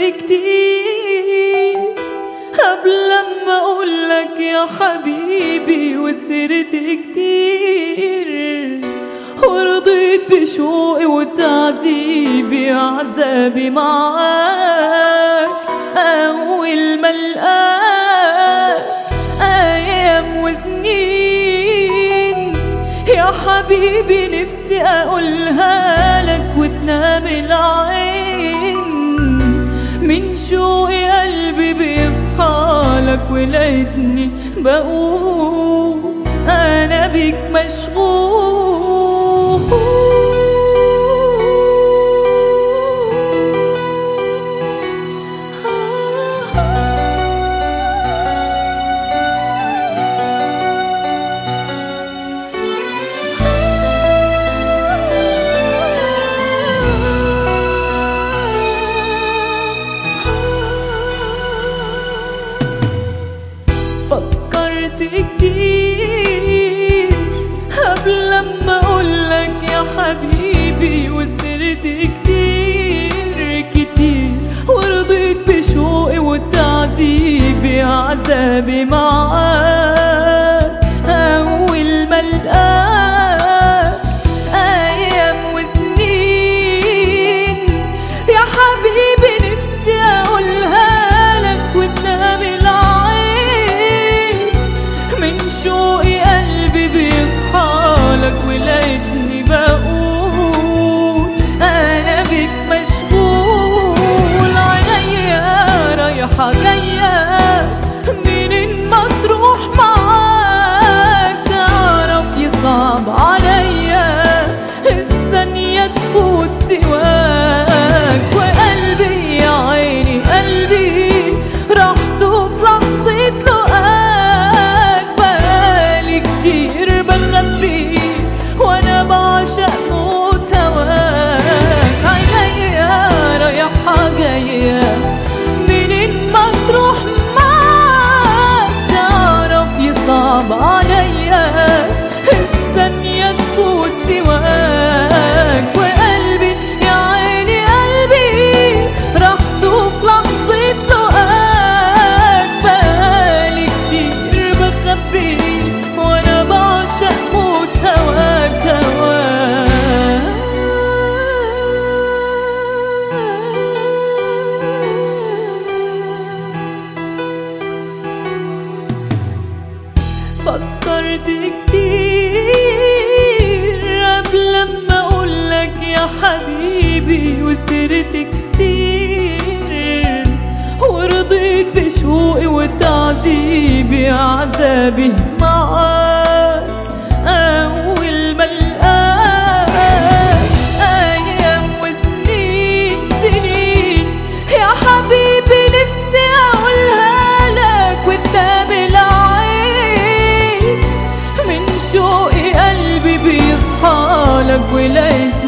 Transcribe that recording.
كتير قبل لما اقولك يا حبيبي وسرت كتير ورضيت بشوقي وتعذيبي عذابي معاك أول ما القاك أيام وسنين يا حبيبي نفسي أقولها لك وتنام العين من شوقي قلبي بيصحالك ولقيتني بقول أنا بيك فكرت كتير قبل لما اقولك يا حبيبي وسرت كتير كتير ورضيت بشوقي وتعذيبي عذابي معاك اول ما القاك ايام وسنين يا حبيبي نفسي اقولها لك وتنام العين من شوقي قلبي بيصحالك ولقيتني بقول انا بيك مشغول عينيا رايحة جاية منين ما تروح معاك تعرف يصعب عليا الثانية تفوت سواك وقلبي يا عيني قلبي راحته في لحظة لقاك بقالي كتير بخبي وانا بعشق موت هواك عينيا رايحة جاية منين ما تروح معاك تعرف يصعب عليا الثانية تفوت سواك وقلبي يا عيني قلبي راحته في لحظة لقاك بقالي كتير بخبي وانا بعشق موت هواك هواك فكرت كتير قبل لما اقولك يا حبيبي وسرت كتير ورضيت بشوقي وتعذيبي عذابي معاك اول ما القاك ايام وسنين سنين يا حبيبي نفسي اقولها لك قدام العين من شوقي قلبي بيصحالك ولقيت